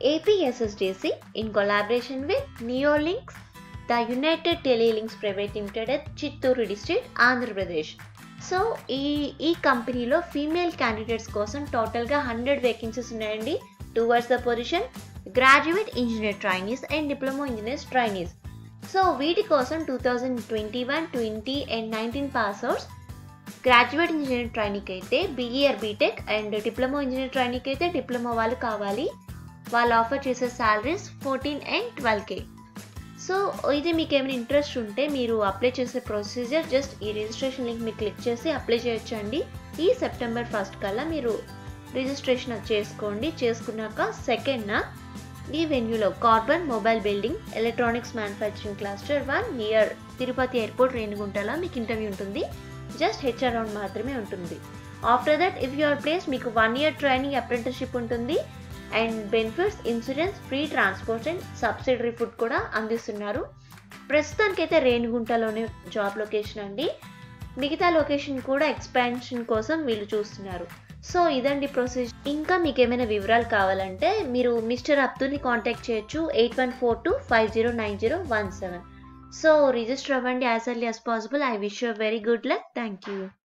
APSSDC in collaboration with Neolinks, the United Telelinks Private Limited at Chittoor district Andhra Pradesh so ఈ ఈ కంపెనీలో female candidates కోసం టోటల్గా హండ్రెడ్ వేకెన్సీస్ ఉన్నాయండి towards the position graduate engineer trainees and diploma engineers trainees so వీటి కోసం two thousand twenty one twenty and nineteen pass outs graduate engineer ట్రైనీకి అయితే BE or BTech and diploma engineer ట్రైనీకి అయితే diploma వాళ్ళు కావాలి వాళ్ళు ఆఫర్ చేసే salaries fourteen and twelve K so ఇది మీకు ఏమైనా ఇంట్రెస్ట్ ఉంటే మీరు అప్లై చేసే ప్రొసీజర్ జస్ట్ ఈ రిజిస్ట్రేషన్ లింక్ మీరు క్లిక్ చేసి అప్లై చేయొచ్చండి ఈ సెప్టెంబర్ ఫస్ట్ కల్లా మీరు రిజిస్ట్రేషన్ చేసుకోండి చేసుకున్నాక సెకండ్న ఈ వెన్యూలో Carbon mobile building electronics manufacturing cluster one near Tirupati airport రేణిగుంటలో మీకు ఇంటర్వ్యూ ఉంటుంది జస్ట్ హెచ్ఆర్ రౌండ్ మాత్రమే ఉంటుంది after that if your place మీకు వన్ ఇయర్ ట్రైనింగ్ అప్రెంటిస్షిప్ ఉంటుంది and benefits insurance free transport and subsidiary food కూడా అందిస్తున్నారు ప్రస్తుతానికైతే రేణిగుంటలోనే జాబ్ లొకేషన్ అండి మిగతా లొకేషన్ కూడా ఎక్స్పాన్షన్ కోసం వీళ్ళు చూస్తున్నారు సో ఇదండి ప్రొసీజర్ ఇంకా మీకు ఏమైనా వివరాలు కావాలంటే మీరు మిస్టర్ అబ్దుల్ని కాంటాక్ట్ చేయొచ్చు eight one four two five zero nine zero one seven so register అవ్వండి as early as possible I wish you very good luck thank you